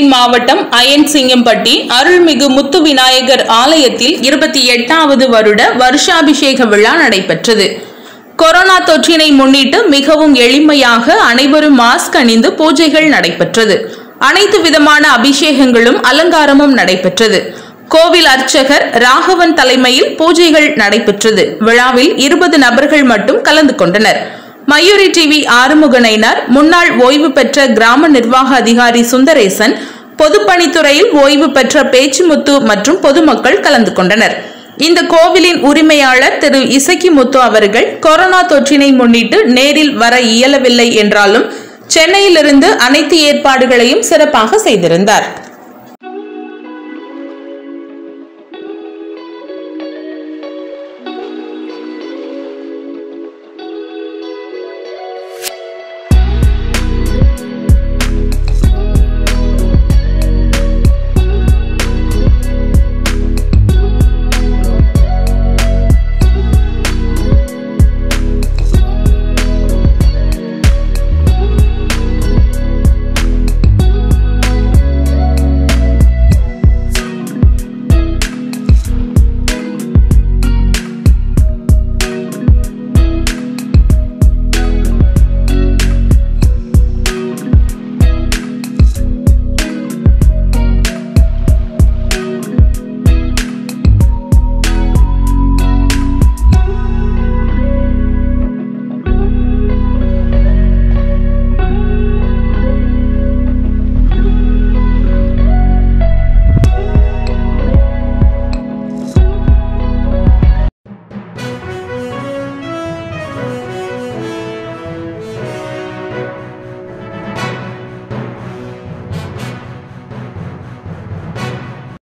மாவட்டம் அயன்சிங்கம்பட்டி அருள்மிகு முத்து விநாயகர் ஆலயத்தில் இருபத்தி எட்டாவது வருட வருஷாபிஷேக விழா நடைபெற்றது கொரோனா தொற்றினை முன்னிட்டு மிகவும் எளிமையாக அனைவரும் மாஸ்க் அணிந்து பூஜைகள் நடைபெற்றது அனைத்து விதமான அபிஷேகங்களும் அலங்காரமும் நடைபெற்றது கோவில் அர்ச்சகர் ராகவன் தலைமையில் பூஜைகள் நடைபெற்றது விழாவில் இருபது நபர்கள் மட்டும் கலந்து கொண்டனர் மயூரி டிவி ஆறுமுகனைனர் முன்னாள் ஓய்வு பெற்ற கிராம நிர்வாக அதிகாரி சுந்தரேசன் பொதுப்பணித்துறையில் ஓய்வு பெற்ற பேச்சுமுத்து மற்றும் பொதுமக்கள் கலந்து கொண்டனர் இந்த கோவிலின் உரிமையாளர் திரு இசக்கிமுத்து அவர்கள் கொரோனா தொற்றினை முன்னிட்டு நேரில் வர இயலவில்லை என்றாலும் சென்னையிலிருந்து அனைத்து ஏற்பாடுகளையும் சிறப்பாக செய்திருந்தார்